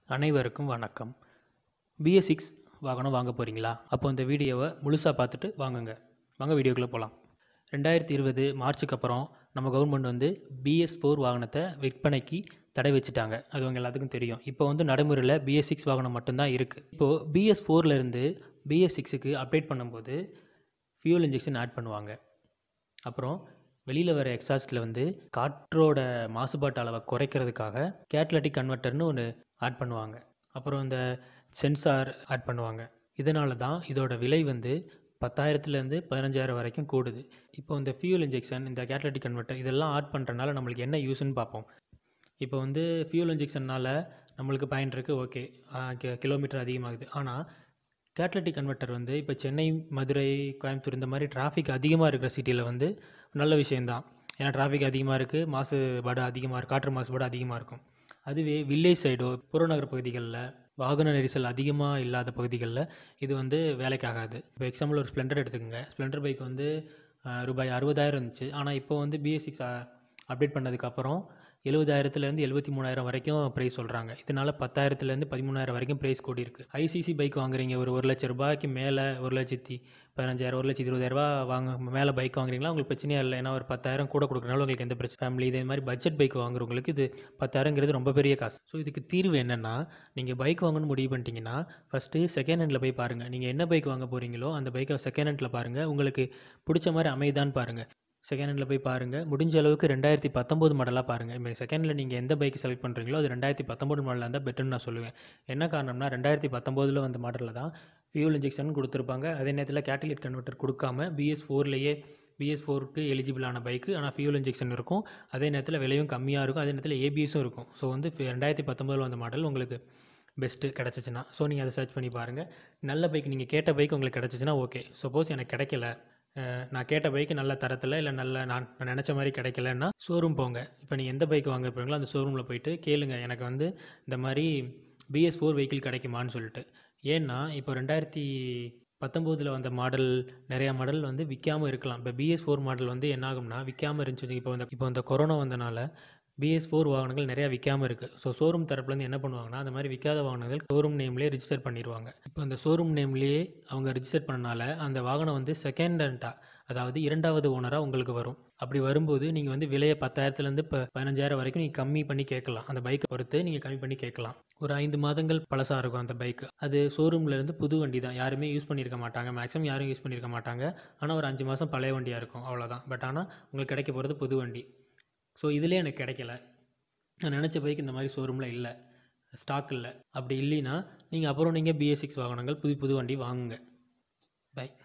அனைவருக்கும் வணக்கம் BS six வாகனம் வாங்க போகிறீங்களா அப்போ இந்த வீடியோவை முழுசாக பார்த்துட்டு வாங்குங்க வாங்க வீடியோக்குள்ளே போகலாம் ரெண்டாயிரத்தி இருபது மார்ச்சுக்கு அப்புறம் நம்ம கவர்மெண்ட் வந்து பிஎஸ் ஃபோர் வாகனத்தை விற்பனைக்கு தடை வச்சுட்டாங்க அது உங்க எல்லாத்துக்கும் தெரியும் இப்போ வந்து நடைமுறையில் பிஎஸ் சிக்ஸ் வாகனம் மட்டும்தான் இருக்குது இப்போது பிஎஸ் ஃபோர்லேருந்து பிஎஸ் சிக்ஸுக்கு அப்டேட் பண்ணும்போது ஃபியூல் இன்ஜெக்ஷன் ஆட் பண்ணுவாங்க அப்புறம் வெளியில் வர எக்ஸாஸ்ட்டில் வந்து காற்றோட மாசுபாட்டு அளவை குறைக்கிறதுக்காக கேட்லட்டிக் கன்வெர்ட்டர்னு ஒன்று ஆட் பண்ணுவாங்க அப்புறம் இந்த சென்சார் ஆட் பண்ணுவாங்க இதனால தான் இதோட விலை வந்து பத்தாயிரத்துலேருந்து பதினஞ்சாயிரம் வரைக்கும் கூடுது இப்போ இந்த ஃபியூல் இன்ஜெக்ஷன் இந்த கேட்லட்டிக் கன்வெர்ட்டர் இதெல்லாம் ஆட் பண்ணுறனால நம்மளுக்கு என்ன யூஸ்ன்னு பார்ப்போம் இப்போ வந்து ஃபியூல் இன்ஜெக்ஷனால் நம்மளுக்கு பயன் இருக்குது ஓகே கிலோமீட்டர் அதிகமாகுது ஆனால் கேட்லட்டிக் கன்வெர்ட்டர் வந்து இப்போ சென்னை மதுரை கோயம்புத்தூர் இந்த மாதிரி டிராஃபிக் அதிகமாக இருக்கிற சிட்டியில் வந்து நல்ல விஷயந்தான் ஏன்னா டிராஃபிக் அதிகமாக இருக்குது மாசுபாடு அதிகமாக இருக்கு காற்று மாசுபாடு அதிகமாக இருக்கும் அதுவே வில்லேஜ் சைடோ புறநகர் பகுதிகளில் வாகன நெரிசல் அதிகமாக இல்லாத பகுதிகளில் இது வந்து வேலைக்காகாது இப்போ எக்ஸாம்பிள் ஒரு ஸ்ப்ளெண்டர் எடுத்துக்கோங்க ஸ்ப்ளெண்டர் பைக் வந்து அஹ், ரூபாய் அறுபதாயிரம் இருந்துச்சு ஆனால் இப்போ வந்து பிஎஸ் சிக்ஸ் அப்டேட் பண்ணதுக்கப்புறம் எழுபதாயிரத்துலேருந்து எழுபத்தி மூணாயிரம் வரைக்கும் ப்ரைஸ் சொல்கிறாங்க இதனால் பத்தாயிரத்துலேருந்து பதிமூணாயிரம் வரைக்கும் ப்ரைஸ் கூடி இருக்குது ஐசிசி பைக் வாங்குறீங்க ஒரு ஒரு லட்ச ரூபாய்க்கு மேலே ஒரு லட்சத்தி பதினஞ்சாயிரம் ஒரு லட்சத்தி இருபதாயிரரூபா வாங்க மேலே பைக் வாங்குறீங்களா உங்களுக்கு பிரச்சனையே இல்லை ஏன்னா ஒரு பத்தாயிரம் கூட கொடுக்குறனால உங்களுக்கு எந்த பிரச்சனை ஃபேமிலி இதே மாதிரி பட்ஜெட் பைக் வாங்குறவங்களுக்கு இது பத்தாயிரங்கிறது ரொம்ப பெரிய காசு ஸோ இதுக்கு தீர்வு என்னென்னா நீங்கள் பைக் வாங்கணும்னு முடிவு பண்ணிட்டீங்கன்னா ஃபஸ்ட்டு செகண்ட் ஹேண்டில் போய் பாருங்கள் நீங்கள் என்ன பைக் வாங்க போகிறீங்களோ அந்த பைக்கை செகண்ட் ஹேண்டில் பாருங்கள் உங்களுக்கு பிடிச்ச மாதிரி அமைதான்னு பாருங்கள் செகண்ட் ஹேண்டில் போய் பாருங்கள் முடிஞ்ச அளவுக்கு ரெண்டாயிரத்தி பத்தொம்போது மாடலாக பாருங்கள் இப்போ செகண்டில் நீங்கள் எந்த பைக் செலக்ட் பண்ணுறீங்களோ அது ரெண்டாயிரத்தி பத்தொம்போது மாடலாக இருந்தால் பெட்டர்னு நான் சொல்லுவேன் என்ன காரணம்னா ரெண்டாயிரத்தி பத்தொம்போதில் வந்த மாடலில் தான் ஃபியூல் இன்ஜெக்ஷன் கொடுத்துருப்பாங்க அதே நேரத்தில் கேட்டலிட் கன்வெர்ட்டர் கொடுக்காம பிஎஸ் ஃபோர்லேயே பிஎஸ் ஃபோருக்கு எலிஜிபிளான பைக்கு ஆனால் ஃபியூல் இன்ஜெக்ஷன் இருக்கும் அதே நேரத்தில் விலையும் கம்மியாக இருக்கும் அதே நேரத்தில் ஏபிஎஸும் இருக்கும் ஸோ வந்து ஃபி- ரெண்டாயிரத்தி பத்தொம்போதில் வந்த மாடல் உங்களுக்கு பெஸ்ட்டு கிடச்சிச்சின்னா ஸோ நீங்கள் அதை சர்ச் பண்ணி பாருங்கள் நல்ல பைக் நீங்கள் கேட்ட பைக் உங்களுக்கு கிடச்சிச்சின்னா ஓகே சப்போஸ் எனக்கு கிடைக்கல அஹ், நான் கேட்ட பைக்கு நல்ல தரத்தில் இல்லை நல்ல நான் நான் நினச்ச மாதிரி கிடைக்கலன்னா ஷோரூம் போங்க இப்போ நீங்கள் எந்த பைக் வாங்க போகிறீங்களோ அந்த ஷோரூமில் போயிட்டு கேளுங்க எனக்கு வந்து இந்த மாதிரி பிஎஸ் ஃபோர் வெஹிக்கிள் கிடைக்குமான்னு சொல்லிட்டு ஏன்னா இப்போ ரெண்டாயிரத்தி பத்தொம்போதில் வந்த மாடல் நிறையா மாடல் வந்து விற்காமல் இருக்கலாம் இப்போ பிஎஸ் ஃபோர் மாடல் வந்து என்ன ஆகும்னா விற்காமல் இருந்துச்சு இப்போ இந்த இப்போ இந்த கொரோனா வந்தனால பிஎஸ் ஃபோர் வாகனங்கள் நிறையா விற்காமல் இருக்குது ஸோ ஷோரூம் தரப்புலேருந்து என்ன பண்ணுவாங்கன்னா அந்த மாதிரி விற்காத வாகனங்கள் ஷோரூம் நேம்லேயே ரிஜிஸ்டர் பண்ணிடுவாங்க இப்போ அந்த ஷோரூம் நேம்லேயே அவங்க ரிஜிஸ்டர் பண்ணனால அந்த வாகனம் வந்து செகண்ட் ஹேண்டாக அதாவது இரண்டாவது ஓனராக உங்களுக்கு வரும் அப்படி வரும்போது நீங்கள் வந்து விலையை பத்தாயிரத்துலேருந்து இப்போ பதினஞ்சாயிரம் வரைக்கும் நீங்கள் கம்மி பண்ணி கேட்கலாம் அந்த பைக்கை பொறுத்து நீங்கள் கம்மி பண்ணி கேட்கலாம் ஒரு ஐந்து மாதங்கள் பழசாக இருக்கும் அந்த பைக் அது ஷோரூம்ல இருந்து புது வண்டி தான் யாருமே யூஸ் பண்ணியிருக்க மாட்டாங்க மேக்ஸிமம் யாரும் யூஸ் பண்ணியிருக்க மாட்டாங்க ஆனால் ஒரு அஞ்சு மாதம் பழைய வண்டியாக இருக்கும் அவ்வளோதான் பட் ஆனால் உங்களுக்கு கிடைக்க போகிறது புது வண்டி ஸோ இதிலே எனக்கு கிடைக்கல நான் நினச்ச பைக் இந்த மாதிரி ஷோரூமில் இல்லை ஸ்டாக் இல்லை அப்படி இல்லைன்னா நீங்கள் அப்புறம் நீங்கள் பிஎஸ் சிக்ஸ் வாகனங்கள் புது புது வண்டி வாங்குங்க பை